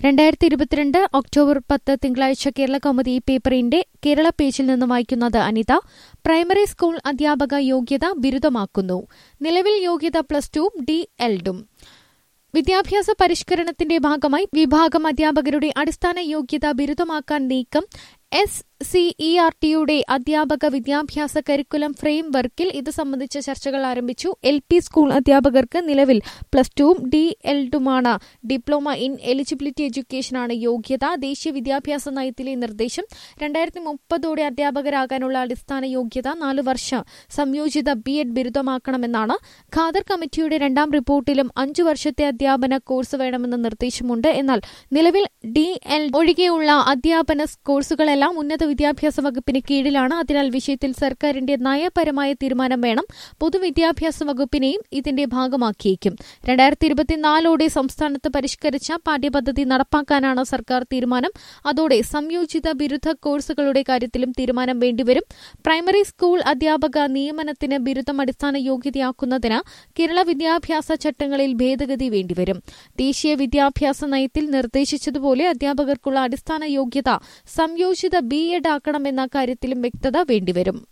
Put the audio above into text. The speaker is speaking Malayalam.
രണ്ടായിരത്തി ഇരുപത്തിരണ്ട് ഒക്ടോബർ പത്ത് തിങ്കളാഴ്ച കേരള കൗമുദി പേപ്പറിന്റെ കേരള പേജിൽ നിന്ന് വായിക്കുന്നത് അനിത പ്രൈമറി സ്കൂൾ അധ്യാപക യോഗ്യത ബിരുദമാക്കുന്നു നിലവിൽ യോഗ്യത പ്ലസ് ടു ഡി എൽഡും വിദ്യാഭ്യാസ പരിഷ്കരണത്തിന്റെ ഭാഗമായി വിഭാഗം അധ്യാപകരുടെ അടിസ്ഥാന യോഗ്യത ബിരുദമാക്കാൻ നീക്കം എസ് സി ഇ ആർ ടിയുടെ അധ്യാപക വിദ്യാഭ്യാസ കരിക്കുലം ഫ്രെയിം വർക്കിൽ ഇത് സംബന്ധിച്ച ചർച്ചകൾ ആരംഭിച്ചു എൽ പി സ്കൂൾ അധ്യാപകർക്ക് നിലവിൽ പ്ലസ് ടുവും ഡി എൽഡുമാണ് ഡിപ്ലോമ ഇൻ എലിജിബിലിറ്റി എഡ്യൂക്കേഷനാണ് യോഗ്യത ദേശീയ വിദ്യാഭ്യാസ നയത്തിലെ നിർദ്ദേശം രണ്ടായിരത്തി മുപ്പതോടെ അധ്യാപകരാകാനുള്ള അടിസ്ഥാന യോഗ്യത നാലു വർഷ സംയോജിത ബി എഡ് ബിരുദമാക്കണമെന്നാണ് ഖാദർ കമ്മിറ്റിയുടെ രണ്ടാം റിപ്പോർട്ടിലും അഞ്ചു വർഷത്തെ അധ്യാപന കോഴ്സ് വേണമെന്ന നിർദ്ദേശമുണ്ട് എന്നാൽ നിലവിൽ ഡി എൽ ഒഴികെയുള്ള അധ്യാപന കോഴ്സുകളെല്ലാം ഉന്നത വിദ്യാഭ്യാസ വകുപ്പിന് കീഴിലാണ് അതിനാൽ വിഷയത്തിൽ സർക്കാരിന്റെ നയപരമായ തീരുമാനം വേണം പൊതുവിദ്യാഭ്യാസ വകുപ്പിനെയും ഇതിന്റെ ഭാഗമാക്കിയേക്കും രണ്ടായിരത്തി ഇരുപത്തിനാലോടെ സംസ്ഥാനത്ത് പരിഷ്കരിച്ച പാഠ്യപദ്ധതി നടപ്പാക്കാനാണ് സർക്കാർ തീരുമാനം അതോടെ സംയോജിത ബിരുദ കോഴ്സുകളുടെ കാര്യത്തിലും തീരുമാനം വേണ്ടിവരും പ്രൈമറി സ്കൂൾ അധ്യാപക നിയമനത്തിന് ബിരുദം അടിസ്ഥാന യോഗ്യതയാക്കുന്നതിന് കേരള വിദ്യാഭ്യാസ ചട്ടങ്ങളിൽ ഭേദഗതി വേണ്ടിവരും ദേശീയ വിദ്യാഭ്യാസ നയത്തിൽ നിർദ്ദേശിച്ചതുപോലെ അധ്യാപകർക്കുള്ള അടിസ്ഥാന യോഗ്യത സംയോജിത ബി എഡ് ആക്കണമെന്ന കാര്യത്തിലും വ്യക്തത വേണ്ടിവരും